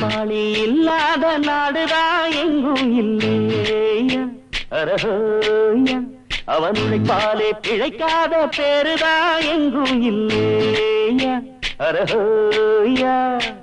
உழைப்பாளி இல்லாத நாடுதான் எங்கும் இல்லையா அரஹோயா அவன் உழைப்பாலே பிழைக்காத பேருதான் எங்கும் இல்லையா அரஹோயா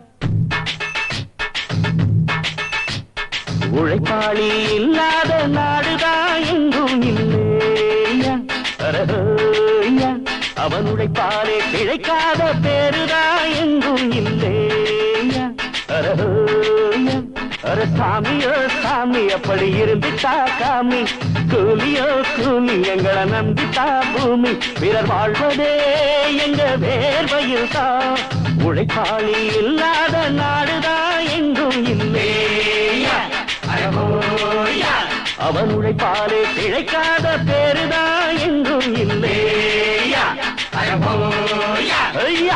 உழைப்பாளி இல்லாத நாடுதான் எங்கும் இல்லையா அரஹோயா அவன் உழைப்பாலே பிழைக்காத பேருதான் எங்கும் இல்லையா அரஹோயா அர சாமியோ சாமி அப்படி இருந்துட்டா காமி கூலியோ கூலி எங்களை நம்பிட்டா பூமி பிறர் வாழ்வதே எங்க வேர்வையில் தான் உழைப்பாளி இல்லாத நாடுதான் எங்கும் இல்லையா அரஹோயா அவன் உழைப்பாலே பிழைக்காத பேருதான் எங்கும் இல்லையா அரஹோயா ஐயா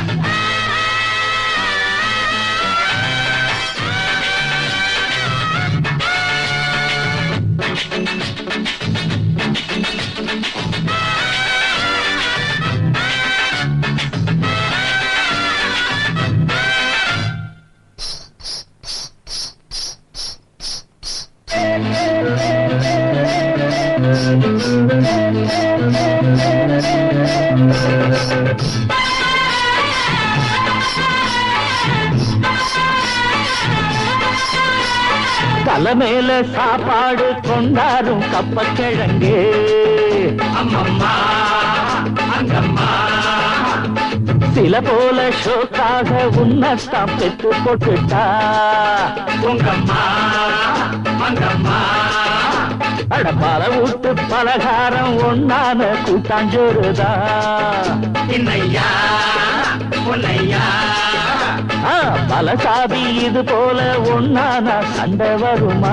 தலை மேல சாப்பாடு கொண்டாரும் கப்பக்கிழங்கு அம்மம்மா அங்கம்மா சில போல ஷோக்காக உன்னத்தான் பெற்று போட்டுட்டா உங்கம்மா அங்கம்மா அட பல வீட்டு பலகாரம் ஒன்னான கூட்டாஞ்சோறுதா இன்னையா பொன்னையா ஆ, பல சாதி இது போல ஒன்னான சண்டை வருமா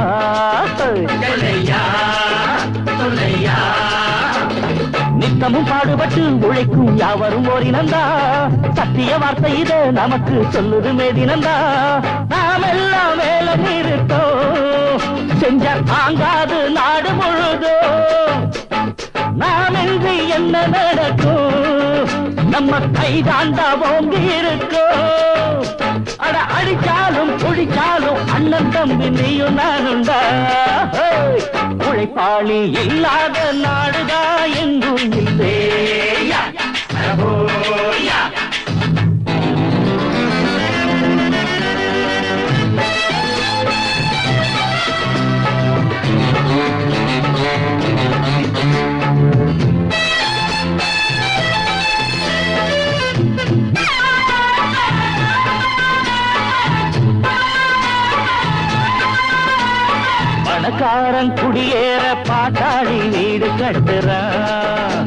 நித்தமும் பாடுபட்டு உழைக்கும் யாவரும் ஓரினந்தா சத்திய வார்த்தை இது நமக்கு சொல்லுது மேதினந்தா நாம் எல்லாம் வேலை நிறுத்தோம் செஞ்ச தாங்காது நாடு முழுதோ நாம் இன்றி என்ன நடக்கும் நம்ம கைதாண்டா ஓங்கி இருக்கோம் அட அடிச்சாலும் குடிச்சாலும் அண்ணன் தம்பி நீயும் நானுண்டா ஹேய்! உழைப்பாளி இல்லாத நாடுதா எங்கும் இல்லையா அரபோயா பணக்காரன் குடியேற பாட்டாளி வீடு கட்டுறான்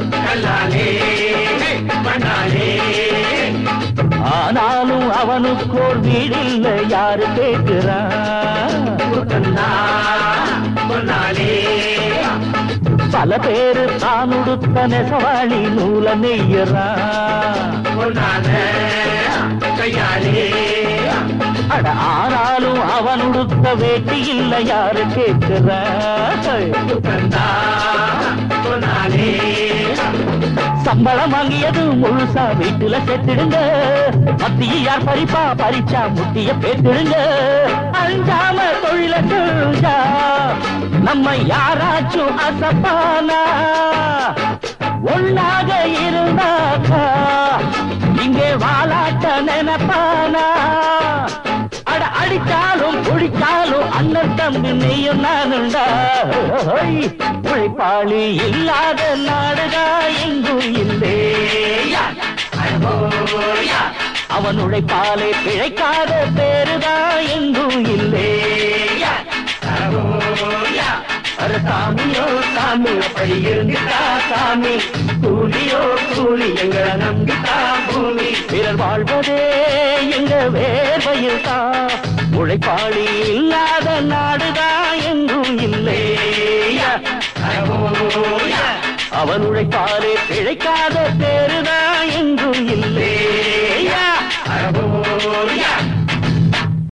ஆனாலும் அவனுக்கோர் வீடு இல்ல யாரு கேட்கிறான் பல பேரு தான் உடுத்த நெசவாளி நூல நெய்யறான் அட ஆனாலும் அவன் உடுத்த வேட்டி இல்ல யாரு கேட்கிறான் சம்பளம் வாங்கியது முழுசா வீட்டுல செத்துடுங்க மத்திய யார் பறிப்பா பறிச்சா முட்டிய பேத்துடுங்க அஞ்சாம தொழில செஞ்சா நம்ம யாராச்சும் அசப்பானா ஒன்னாக இருந்தாக்கா இங்கே வாலாட்ட நினைப்பானா அட அடிச்சாலும் குடிச்சாலும் அண்ணன் தம்பி நீயும் நானுண்டா ஹோய், உழைப்பாளி இல்லாத நாடுதா எங்கும் இல்லையா அடோயா. அவன் உழைப்பாலே பிழைக்காத பேருதா எங்கும் இல்லையா அடோயா. அட சாமியோ சாமி அப்படி இருந்துட்டா சாமி கூலியோ கூலி எங்களை நம்பிட்டா பூமி பிறர் வாழ்வதே எங்க வேர்வையில் தான் உழைப்பாளி இல்லாத நாடுதான் எங்கும் இல்லையா அடோயா. அவன் உழைப்பாலே பிழைக்காத பேருதான் எங்கும் இல்லை